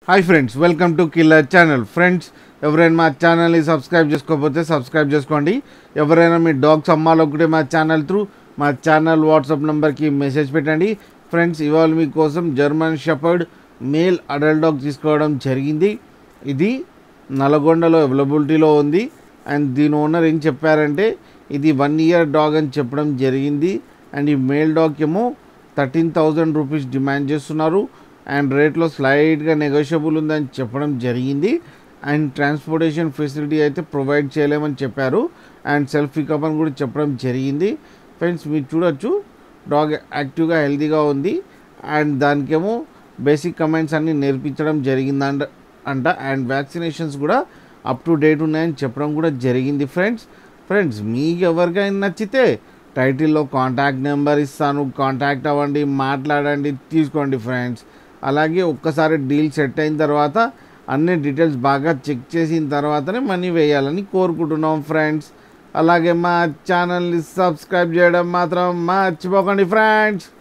hi friends welcome to killer channel friends ఎవరైనా మా ఛానల్ని సబ్స్క్రైబ్ చేసుకోకపోతే సబ్స్క్రైబ్ చేసుకోండి ఎవరైనా మీ డాగ్స్ అమ్మాలనుకుంటే మా ఛానల్ త్రూ మా ఛానల్ వాట్సాప్ నెంబర్కి మెసేజ్ పెట్టండి ఫ్రెండ్స్ ఇవాళ మీకోసం German shepherd male adult dog తీసుకోవడం జరిగింది ఇది నల్గొండలో అవైలబిలిటీలో ఉంది అండ్ దీని ఓనర్ ఏం చెప్పారంటే ఇది వన్ ఇయర్ డాగ్ అని చెప్పడం జరిగింది అండ్ ఈ మేల్ డాగ్ ఏమో థర్టీన్ థౌజండ్ రూపీస్ డిమాండ్ చేస్తున్నారు అండ్ రేట్లో స్లైడ్గా నెగోషియబుల్ ఉందని చెప్పడం జరిగింది అండ్ ట్రాన్స్పోర్టేషన్ ఫెసిలిటీ అయితే ప్రొవైడ్ చేయలేమని చెప్పారు అండ్ సెల్ఫ్ పికప్ అని కూడా చెప్పడం జరిగింది ఫ్రెండ్స్ మీరు చూడొచ్చు డాగ్ యాక్టివ్గా హెల్తీగా ఉంది అండ్ దానికేమో బేసిక్ కమెంట్స్ అన్నీ నేర్పించడం జరిగిందంట అంట అండ్ వ్యాక్సినేషన్స్ కూడా అప్ టు డేట్ ఉన్నాయని చెప్పడం కూడా జరిగింది ఫ్రెండ్స్ ఫ్రెండ్స్ మీకు ఎవరికైనా నచ్చితే టైటిల్లో కాంటాక్ట్ నెంబర్ ఇస్తాను కాంటాక్ట్ అవ్వండి మాట్లాడండి తీసుకోండి ఫ్రెండ్స్ అలాగే ఒక్కసారి డీల్ సెట్ అయిన తర్వాత అన్ని డీటెయిల్స్ బాగా చెక్ చేసిన తర్వాతనే మనీ వేయాలని కోరుకుంటున్నాం ఫ్రెండ్స్ అలాగే మా ఛానల్ని సబ్స్క్రైబ్ చేయడం మాత్రం మర్చిపోకండి ఫ్రెండ్స్